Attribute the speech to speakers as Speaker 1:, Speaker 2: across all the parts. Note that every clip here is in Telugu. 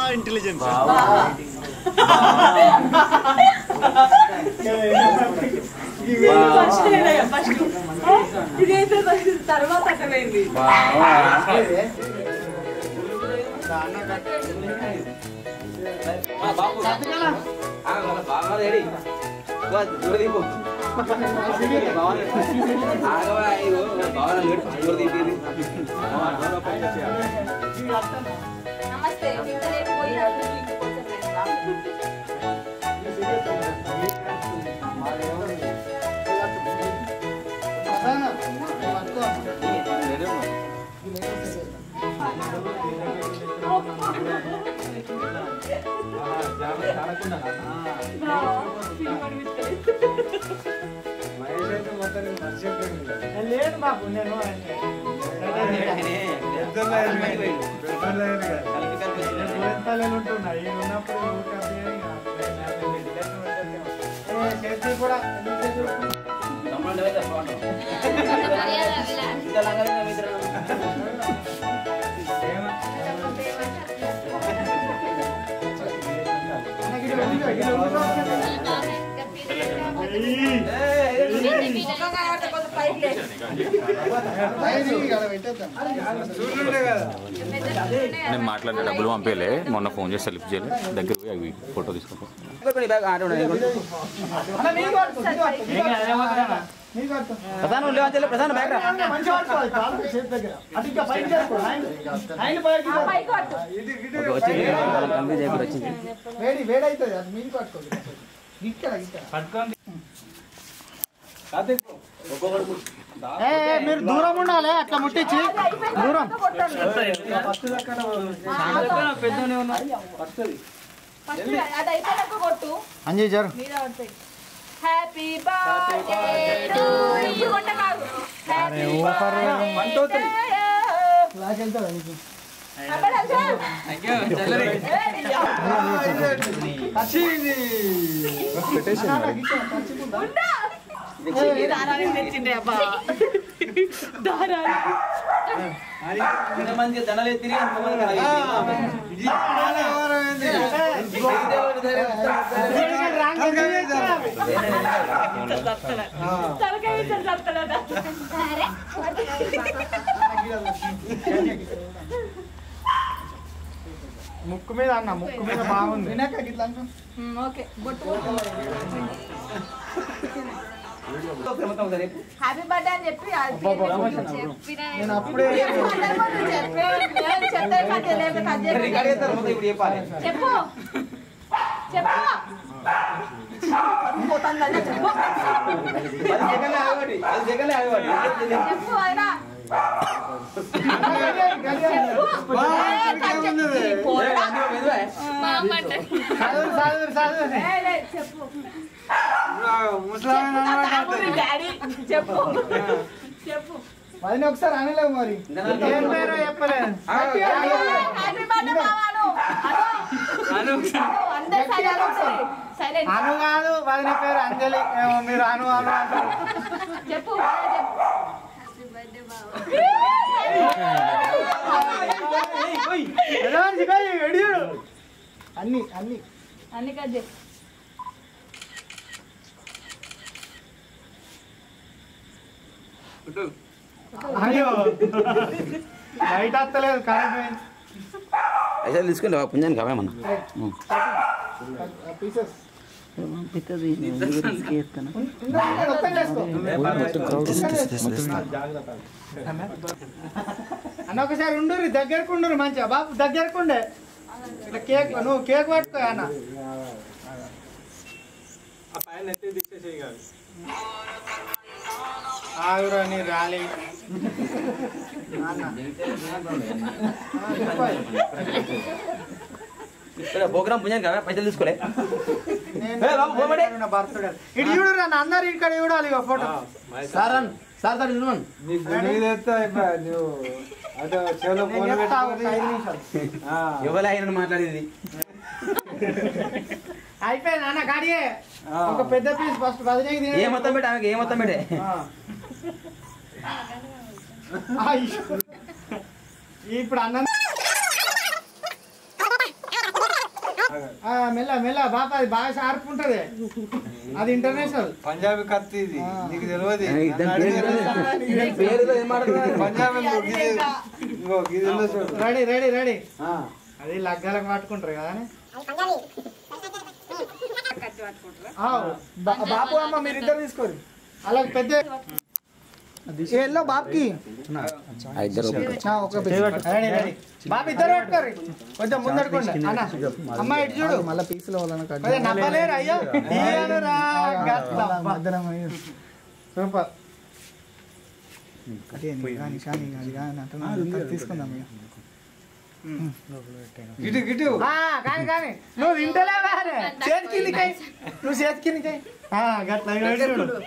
Speaker 1: ఇంటెలిజెన్స్
Speaker 2: ఫస్ట్ ఫస్ట్ ఇదైతే తర్వాత అర్థమైంది నమస్తే ఇంత లేపు పోయి ఇంటికి
Speaker 3: లేదు బాబు నేను ఉంటున్నా ఈ ఉన్నప్పుడు ఊరికే అదే ఇక ఏ, చేతి కూడా
Speaker 4: నేను మాట్లాడిన డబ్బులు పంపేలే మొన్న ఫోన్ చేసి లిఫ్ట్ చేయలే దగ్గర పోయి అవి ఫోటో తీసుకో
Speaker 3: ప్రధాన మంచిగా పట్టుకోవాలి కాలు చేతి దగ్గర అటు ఇంకా పైకి చేసుకో ఆయన ఆయన పైకి వేడి వేడి అవుతుంది అది మీరు పట్టుకోండి ఇక్కడ ఇక్కడ ఏ, ఏ, మీరు దూరం ఉండాలి అట్లా ముట్టించి దూరం
Speaker 2: అది అయిపోయాక కొట్టు
Speaker 3: అంజయ్ జరు
Speaker 2: మీద పడతాయి హ్యాపీ బర్త్డే టు యు కొట్ట కాదు హ్యాపీ బర్త్డే
Speaker 3: క్లాస్ వెళ్తాడా నీకు
Speaker 2: తెచ్చిండే అబ్బా దారాలు
Speaker 5: మంది దండలు ఎత్తిరి
Speaker 2: తలకాయ ఇచ్చాడు చెప్తాడట
Speaker 3: ముక్కు మీద అన్న ముక్కు మీద బాగుంది వినాక ఇట్లా అనుకో.
Speaker 2: ఓకే బొట్టు హ్యాపీ బర్త్డే అని చెప్పి అది చెప్పిన
Speaker 3: నేను అప్పుడే
Speaker 2: చెప్పే చెప్తే కట్ చేయలేదు కట్ చేయలేదు చెప్పు చెప్పు పోతాను కదా చెప్పు చెప్పు ఆయన
Speaker 3: చదువు చదువు చదువు
Speaker 2: ఏయ్, ఏయ్, చెప్పు చెప్పు డాడీ చెప్పు చెప్పు
Speaker 3: వదిన ఒకసారి అనలేవు మరి ఏం పేరో చెప్పలేదు
Speaker 2: హ్యాపీ బర్త్డే మామాను అను అందరు సైలెంట్ సైలెంట్
Speaker 3: అను కాదు వదిన పేరు అంజలి ఏమో మీరు అను అను అంటారు
Speaker 2: చెప్పు
Speaker 3: ఎలా ఉంది చికాయి? ఎడియాడు. అన్ని అన్ని
Speaker 2: అన్ని కట్ చేయి
Speaker 3: అయ్యో లైట్ వస్తలేదు కరెంట్ పోయింది
Speaker 4: అయితే తీసుకుంటే పుణ్యానికి కావేమన్నా
Speaker 3: పీసెస్ అన్న ఒకసారి ఉండుర్రి దగ్గరకు ఉండుర్రి మంచిగా బాబు దగ్గరకు ఉండే ఇట్లా కేక్ నువ్వు కేక్ పట్టుకో అన్న ఆగురా నీ రాలి
Speaker 5: ప్రోగ్రామ్ పుణ్యానికి కావే పైసలు తీసుకోలే
Speaker 3: నేను బర్త్డే ఇటు చూడురా నా అందరు ఇక్కడ చూడాలి ఇక ఫోటో
Speaker 5: సార్ సార్ సార్ చూడమను
Speaker 3: నేను చెప్తా ఒక ఐదు నిమిషాలు
Speaker 5: ఎవరు ఆయన మాట్లాడేది
Speaker 3: అయిపోయింది అన్న కాడియే ఒక పెద్ద పీస్ ఫస్ట్ పదిహేను
Speaker 5: ఏ మొత్తం పెట్టే ఆమెకి ఏ మొత్తం పెట్టే
Speaker 3: ఇప్పుడు అన్నం ఆ, మెల్ల మెల్ల బాబా అది బాగా షార్ప్ ఉంటది అది ఇంటర్నేషనల్
Speaker 1: పంజాబీ కత్తి ఇది నీకు తెలియదు
Speaker 5: పేరుతో ఏం మాట్లాడుతున్నారు?
Speaker 1: పంజాబీ ఇంకో గిది ఇంకో గిది ఉందో చూడు
Speaker 3: రెడీ రెడీ రెడీ
Speaker 5: ఆ.
Speaker 3: అది లగ్గాలకు పట్టుకుంటారు కదా అని.
Speaker 2: కత్తి పట్టుకుంటారా
Speaker 3: ఆ, బా- బాపు అమ్మ మీరు ఇద్దరు తీసుకోరు అలా పెద్ద ఎల్లో బాబుకి
Speaker 4: ఆ ఇద్దరు
Speaker 3: రెడీ రెడీ బాబు ఇద్దరు పట్టుకోరు కొంచెం ముందడుకోండి అన్న అమ్మ ఇటు చూడు
Speaker 6: మళ్ళీ పీసులో వాళ్ళని కట్
Speaker 3: అదే నమ్మలేరు అయ్యో ఇయ్యనురా, గట్ల. సూపర్
Speaker 6: కానీ కానీ అది కానీ అంటే తీసుకుందాం ఇక
Speaker 1: గిటు గిటు
Speaker 3: ఆ, కానీ కానీ నువ్వు తింటలే బానే చేతికి కిందికై నువ్వు చేతికి కిందికై ఆ, గట్ల ఇగో ఇటు చూడు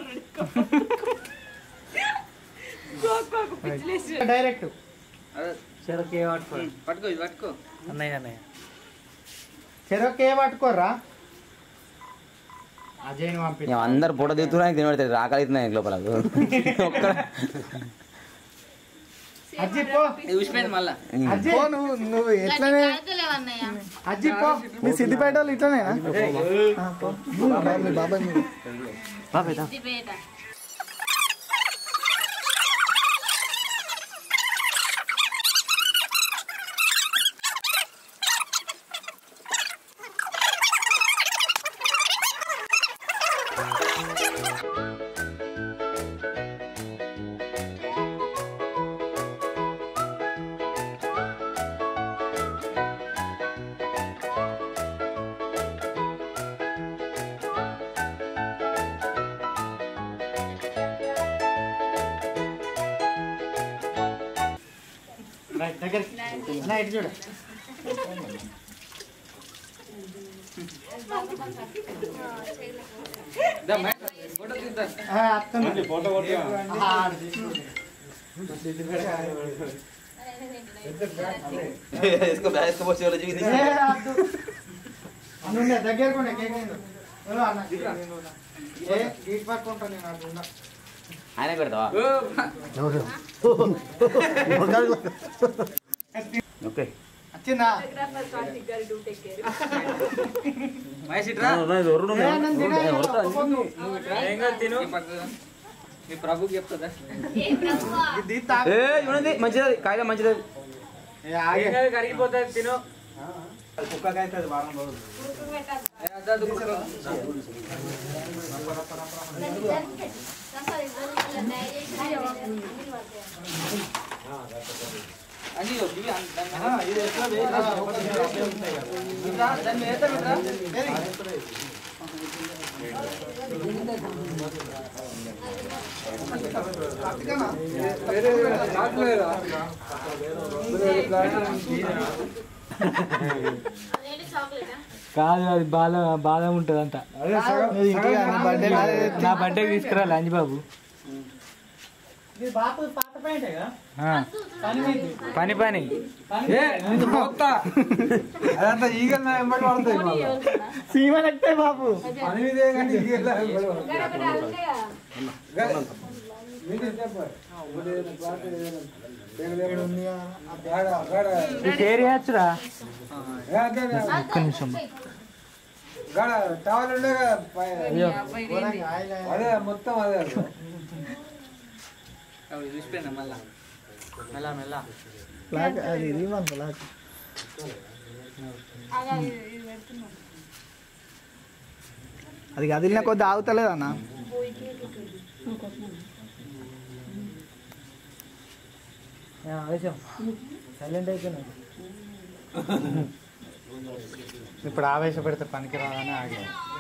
Speaker 3: డైరెక్ట్
Speaker 5: పట్టుకో ఇది పట్టుకో
Speaker 3: చెరొకే పట్టుకోర్రా అజయ్ని పంపి
Speaker 4: అందరు ఫోటో దిగుతున్నాయి తినబడతాయి రాకలి అవుతున్నాయి లోపల ఒక్క
Speaker 3: అజ్జి పో
Speaker 5: ఊసిపోయింది మళ్ళా
Speaker 3: అజ్జి
Speaker 6: పో నువ్వు నువ్వు ఎట్లనే
Speaker 2: లేవన్నయ్య
Speaker 3: అజ్జి పో
Speaker 6: మీ సిద్దిపేట వాళ్ళు ఇట్లనేనా ఆ, పో. బాబాయ్ మీ బాబాయ్ మీరు
Speaker 2: సిద్దిపేట
Speaker 3: రైట్ దగ్గరికి నా ఇటు చూడు ఆ, అత్తుంది. ఆ, ఆడు తీసుకుంది.
Speaker 5: వేసుకో వేసుకోవచ్చు వాళ్ళ జీవితం
Speaker 3: ఏ, అద్దు. అనుండే, దగ్గరకు ఉండే, కేక్ అయింది. ఎవరు అన్న? ఏ, గీట్ పట్టుకుంటా నేను అటు ఉన్నా.
Speaker 4: ఆయన పెడతావా ఓకే
Speaker 3: వచ్చిందా
Speaker 5: మహేష్ ఇట్రా
Speaker 3: ఏ, నేను తినే, ఒక్కొక్కరు.
Speaker 5: మీ ప్రభుకి చెప్తుందా
Speaker 3: ఇది తాకు.
Speaker 5: ఏ చూడండి మంచిది కాయగా మంచిది
Speaker 3: ఏ, ఆగే.
Speaker 5: కరిగిపోతుంది తిను
Speaker 1: కుక్కకైతే అది వారం రోజులు
Speaker 3: ఆ, ఇది ఎట్లా వేయాలి?
Speaker 7: కాదు అది బాగా బాగా ఉంటుంది అంట
Speaker 6: నువ్వు ఇంటికి నా బర్త్డే
Speaker 7: నా బర్త్డేకి తీసుకురాలి అంజిబాబు
Speaker 3: ఇది బాపు పాత పాయింటే కదా
Speaker 7: ఆ,
Speaker 3: పని మీది.
Speaker 7: పని పని
Speaker 1: ఏ నేను పోతా అదంతా ఈగలు నా వెంబడి పడతాయి మళ్ళా
Speaker 3: సీమనట్టే బాపు
Speaker 1: పని మీదే కానీ ఈగలు నా వెంబడి పడతాయి. మీరే చెప్పాలి. గాడ, గాడ.
Speaker 7: షేర్ చేయొచ్చురా
Speaker 1: ఏ, అదే, అదే.
Speaker 7: ఒక్క నిమిషం
Speaker 1: గాడ, టవల్ ఉండే కదా పై-
Speaker 7: అయ్యో
Speaker 3: ఘోరంగా ఆయిల్ ఆయిల్.
Speaker 1: అదే మొత్తం అదే అదే.
Speaker 5: చూసిపోయిందా మళ్ళా మెల్ల మెల్ల
Speaker 6: లాక్ అది ఇది మనకు లాక్ అది కదిలిన కొద్ది ఆగుతలేదన్న
Speaker 7: సైలెంట్ అయిపోయినా
Speaker 3: ఇప్పుడు ఆవేశపెడితే పనికి రాదని ఆగి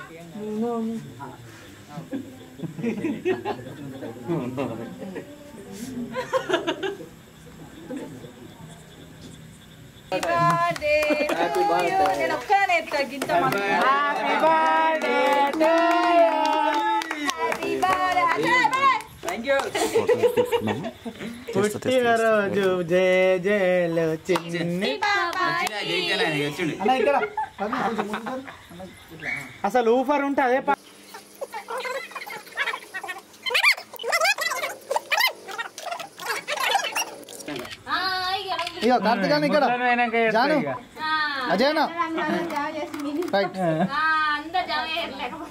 Speaker 2: నేను ఒక్కనే ఎత్తా గింత మంది.
Speaker 3: Happy birthday to
Speaker 2: Happy birthday. Ajay, Ajay.
Speaker 5: Thank you
Speaker 3: పుట్టినరోజు జయ జయలు చిన్ని అన్న ఇక్కడ అసలు ఊఫర్ ఉంటే అదే పా-
Speaker 2: ఆ, ఇక.
Speaker 6: ఇక కార్తీక్ అన్న ఇక్కడ
Speaker 7: ముసలోడు అయినాక
Speaker 6: జాను
Speaker 7: చేస్తా ఇక.
Speaker 2: ఆ,
Speaker 6: అజయనా
Speaker 2: అందరం జామ చేసి మిని
Speaker 6: రైట్
Speaker 2: అందరు జామ చేయలేకపోతే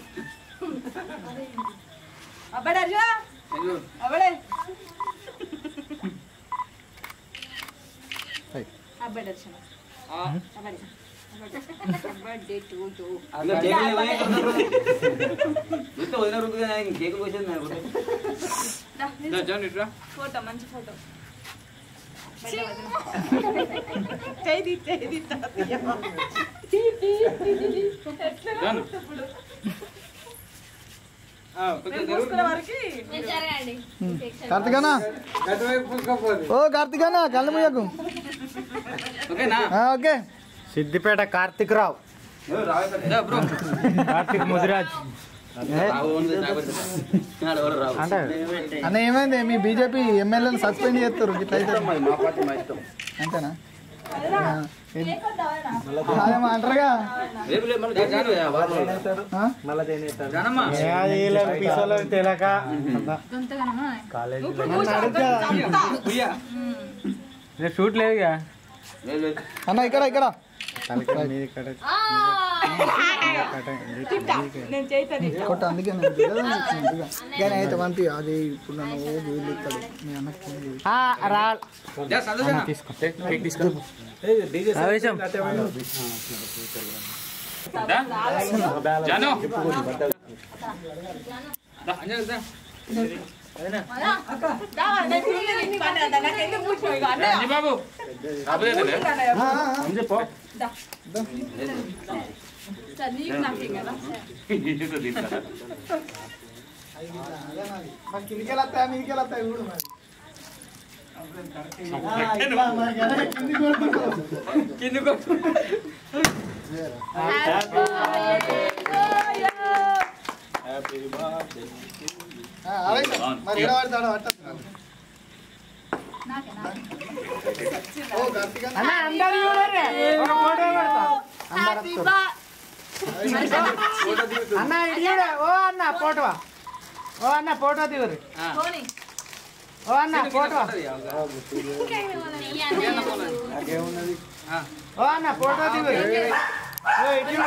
Speaker 2: అబ్బడే అర్జున అబ్బడే
Speaker 6: రైట్
Speaker 2: అబ్బడే అర్జున అబ్బడే బర్త్డే టు యు
Speaker 5: కేకులు కోసేది నాకు
Speaker 2: ఫోటో మంచి ఫోటో చేయి చేయి జరగండి
Speaker 6: కార్తికేనా
Speaker 1: అటువైపు పుస్తకపోదు
Speaker 6: ఓ కార్తికేనా కళ్ళు ముయ్యకు
Speaker 5: ఓకేనా
Speaker 6: ఆ, ఓకే
Speaker 3: సిద్దిపేట కార్తిక్ రావు
Speaker 5: బ్రో
Speaker 7: కార్తిక్ ముదిరాజ్
Speaker 6: అంటే అన్న ఏమైంది మీ బీజేపీ ఎమ్మెల్యేని సస్పెండ్ చేస్తారు ఇట్లా అయితే
Speaker 5: మా పార్టీ మా ఇష్టం
Speaker 6: అంతేనా ఆ, ఏం- అదేమో అంటారుగా
Speaker 5: రేపు రేపు మళ్ళీ జాను
Speaker 6: ఆ?
Speaker 5: జానమ్మా
Speaker 3: తెలక
Speaker 7: షూట్ లేదుగా
Speaker 5: లేదు లేదు
Speaker 6: అన్న ఇక్కడ ఇక్కడ
Speaker 2: నేను చేయితాను
Speaker 6: కొట్ట అందుకే నేను తెలియదు అనుకున్నాను. ఇదిగో. కానీ అయితే పంపి అది ఇప్పుడు నన్ను ఓ వీళ్ళు ఇస్తాడు మీ అన్నకి ఫోన్ చేయి.
Speaker 5: జా సంతోషం
Speaker 7: ఆవేశం
Speaker 4: జాను
Speaker 5: అంజలి దా
Speaker 4: రంజీ బాబు అబ్బలేదులే
Speaker 6: ఆ, ఆ, ఆ. మరి కిందికి వెళ్ళొస్తాయా మీదికి వెళ్ళొస్తాయి చూడు మరి ఆ, ఇట్లా మరి కదా, కిందికి కొడుతున్నావు.
Speaker 5: కింద కొట్టు
Speaker 6: ఆ, ఆవేశం. మరి ఈడ పడతాడు పట్టదు ఓ కార్తీక్ అన్న.
Speaker 3: అన్న ఇడియడే ఓ అన్న ఫోటో ఓ అన్న ఫోటో దిగురు ఓ అన్న ఫోటో ఓ అన్న ఫోటో దిగురు ఓ ఇటు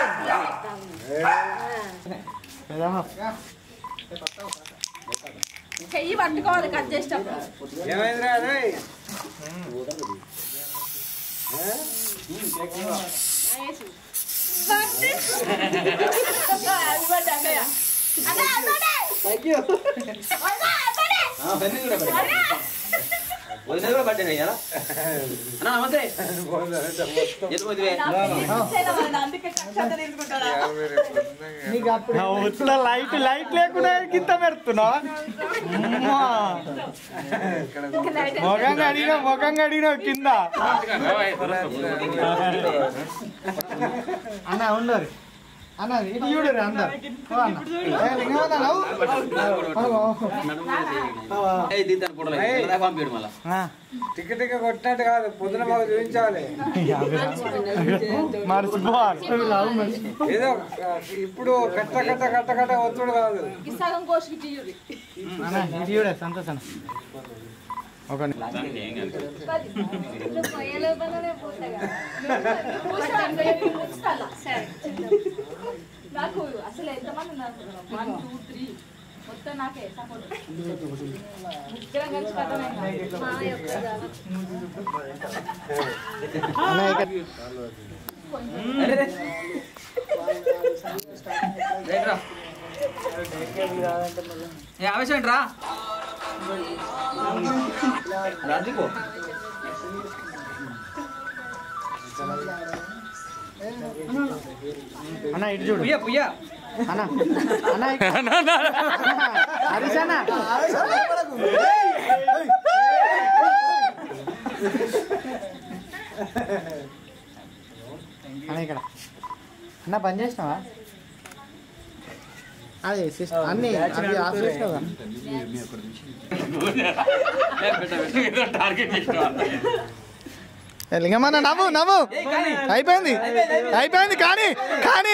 Speaker 2: చెయ్యి పట్టుకోవాలి కట్ చేసేటప్పుడు
Speaker 1: ఏమైందిరా అదే
Speaker 5: వదిన కూడా బర్త్డే అయ్యారా అన్న నమస్తే ఎటు వదిలే
Speaker 2: అందుకే కక్ష తీసుకుంటారా
Speaker 6: నీకు అప్పుడు
Speaker 3: ఇట్లా లైట్ లైట్ లేకుండా గింత పెడుతున్నావు మొగంగా అడిగినా మొగంగా అడిగినా కింద అన్న ఉండరు అన్న ఇటు చూడరు అందరు ఓ అన్న ఏ, లింగమన్న నవ్వు. అగో.
Speaker 5: ఏ దీంతో ఫోటోలు పంపించడు మళ్ళా
Speaker 3: ఆ,
Speaker 1: టిక్ టిక్ కొట్టినట్టు కాదు పొద్దున మాకు చూపించాలి
Speaker 3: మర్చిపోవాలి
Speaker 1: ఏదో ఆ, ఇప్పుడు కట్ట కట్ట కట్ట కట్ట ఒత్తుడు కాదు
Speaker 2: ఈ సగం కోసుకి తీయురి
Speaker 3: అన్న ఇటు చూడే సంతోషం ఒక
Speaker 2: పొయ్యలో పనులే పోతాగా సరే నాకు అసలు ఎంతమంది ఉన్నారు వన్ టూ త్రీ మొత్తం నాకే సపోర్ట్ ముగ్గురం కలిసి కథ మా యొక్క
Speaker 3: అన్న ఇక్కడ
Speaker 5: రైట్ రా ఏ ఆవేశం రా రాజీకో
Speaker 3: అన్న ఇటు చూడు
Speaker 5: పుయ్య పుయ్య
Speaker 3: అన్న అన్న హరీష్ అన్న అన్న ఇక్కడ అన్న పని చేసినావా అదే సిస్టర్ అన్ని అవి ఆఫ్ చేసినావా
Speaker 4: టార్గెట్ చేసిన
Speaker 6: ఏ, లింగమన్న నవ్వు నవ్వు అయిపోయింది అయిపోయింది కానీ కానీ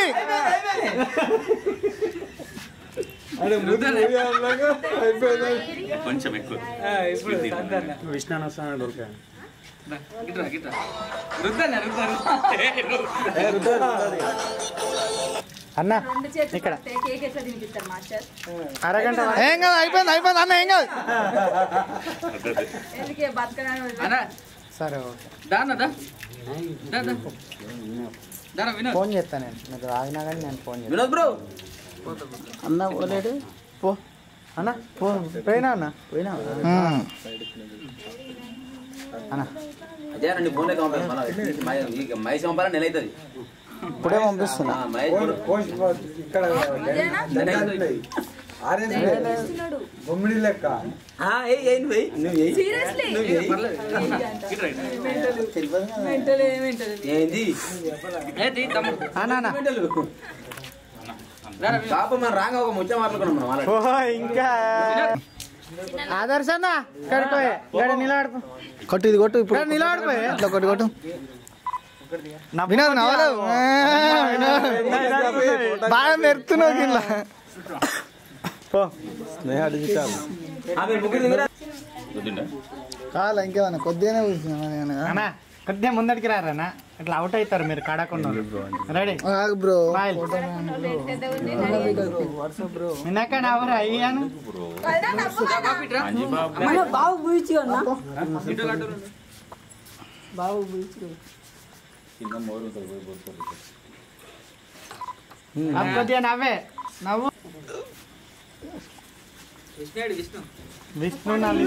Speaker 4: కొంచెం ఎక్కువ
Speaker 1: ఇప్పుడు సంతన్న.
Speaker 7: విష్ణాన దొరికా
Speaker 5: గిట్రా గిట్రా రుద్దన్న రుద్ద
Speaker 6: అన్న
Speaker 2: రెండు చేతులు పడితే కేక్ ఎట్లా తినిపిస్తారు మాస్టర్
Speaker 6: అరగంట ఏం కాదు అయిపోయింది అయిపోయింది అన్న ఏం కాదు
Speaker 2: ఎందుకే బతకడానికి
Speaker 5: అన్న
Speaker 6: సరే ఓకే
Speaker 5: దాన్న దా దా దా దారా వినోద్
Speaker 6: ఫోన్ చేస్తా నేను మీరు ఆగినా కానీ నేను ఫోన్ చేస్తాను
Speaker 5: వినోద్ బ్రో
Speaker 6: అన్న పోలేడు పో అన్న పో పోయినా అన్న పోయినా అన్న
Speaker 5: అదే రండి ఫోన్ లేక పంపాలి మహేష్ పంపాలా నెల అవుతుంది
Speaker 6: ఇప్పుడే పంపిస్తున్నా
Speaker 5: మహేష్ కూడా
Speaker 1: పోస్ట్ పోస్ట్ ఇక్కడ ఆరెంజ్
Speaker 2: ఇస్తున్నాడు
Speaker 1: బొమ్మిడి లెక్క
Speaker 2: సీరియస్లీ మెంటల్ మెంటల్
Speaker 5: ఏంది ఏది తమ్ముడు
Speaker 6: అన్న అన్న
Speaker 5: పాప మనం రాగా ఒక ముచ్చ మాట్లాడుకున్నాం మనం వాళ్ళ
Speaker 6: ఓహో ఇంకా ఆదర్శ అన్న కడుకోయే గడ నిలబడుకో కొట్టు ఇది కొట్టు ఇప్పుడు నిలబడిపోయి అట్లా కొట్టు కొట్టు వినోద్ నవ్వలేవు బాగా మెరుతున్నావు గిట్లా
Speaker 5: ఆమె ముగ్గురు దగ్గర
Speaker 4: వద్దుండా
Speaker 6: కాదు ఇంకేమన్నా కొద్దిగానే కూర్చున్నా కొద్దిగా ముందడికి రారన్నా ఇట్లా అవుట్ అవుతారు మీరు కడకుండా రెడీ బ్రో నిన్నక నవ్వరు అయ్యాను కొద్దిగా నవ్వే నవ్వు
Speaker 5: విష్ణుడు విష్ణు
Speaker 6: విష్ణు నల్లి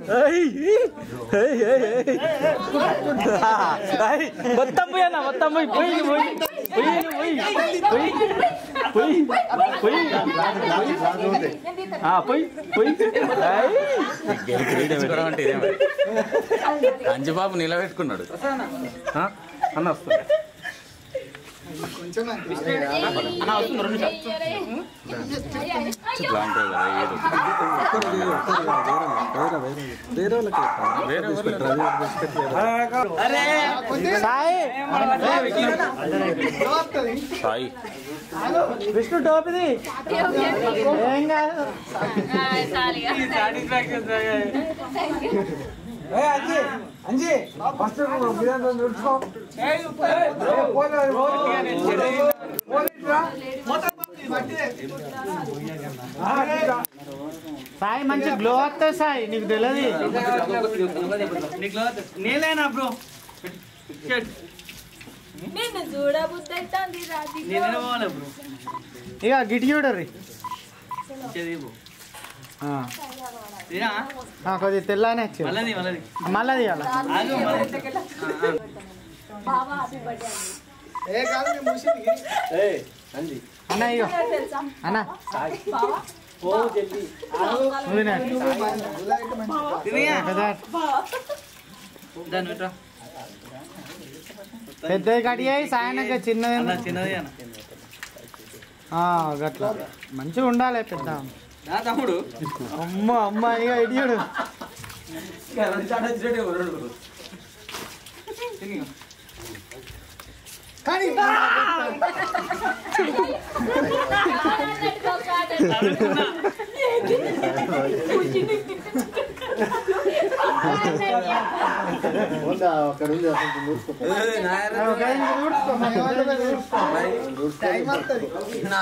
Speaker 6: మొత్తం పోయన్నా మొత్తం పోయి పోయి పోయి పోయి పోయి పోయి పోయి పోయి పోయి
Speaker 4: తెచ్చుకోవడం అంటే ఇదే మరి అంజబాబు నిలబెట్టుకున్నాడు
Speaker 6: అన్న వస్తుంది
Speaker 4: లాంగ్ డ్రైవ్ కదా ఏదో వేరే ఊర్లో.
Speaker 6: సాయి
Speaker 4: సాయి
Speaker 6: విష్ణు టోపిది ఏం కాదు
Speaker 1: ఏ అంజీ అంజీ ఫస్ట్ బిర్యానీ తుడుచుకో
Speaker 6: సాయి మంచి గ్లో వస్తుంది సాయి నీకు తెలియదు
Speaker 5: నేలేనా బ్రో
Speaker 2: నిన్ను చూడబుద్దైతుంది రాజీ
Speaker 5: నేనే పోవాలి బ్రో
Speaker 6: ఇక గిటి చూడర్రి
Speaker 5: చదివు
Speaker 6: ఆ.
Speaker 5: తినా
Speaker 6: ఆ, కొద్దిగా తెల్లానే వచ్చి
Speaker 5: మళ్ళీ మళ్ళీ
Speaker 6: మళ్ళీ తీయాల
Speaker 5: ఆగు మళ్ళీ
Speaker 2: బాబా హ్యాపీ బర్త్డే అండి
Speaker 6: అన్న ఇగో
Speaker 2: తెలుసా
Speaker 6: అన్న
Speaker 2: బావా
Speaker 6: నువ్వు తినే.
Speaker 5: తినయా
Speaker 6: పెద్ద
Speaker 5: దాన్ని పెట్టరా
Speaker 6: పెద్దది కట్ చేయి సాయనక చిన్నది
Speaker 5: అన్న చిన్నది అన్న
Speaker 6: ఆ, గట్లా మంచిగా ఉండాలి పెద్ద
Speaker 5: నా తమ్ముడు
Speaker 6: అమ్మ అమ్మ ఇక ఇటు చూడు
Speaker 5: తిని
Speaker 6: కానీ
Speaker 5: నాయన
Speaker 6: ఒక ఐదు నిమిషాలు ఊడ్చుకో, మన వాళ్ళ మీద ఊడ్చుకో. టైం వస్తుంది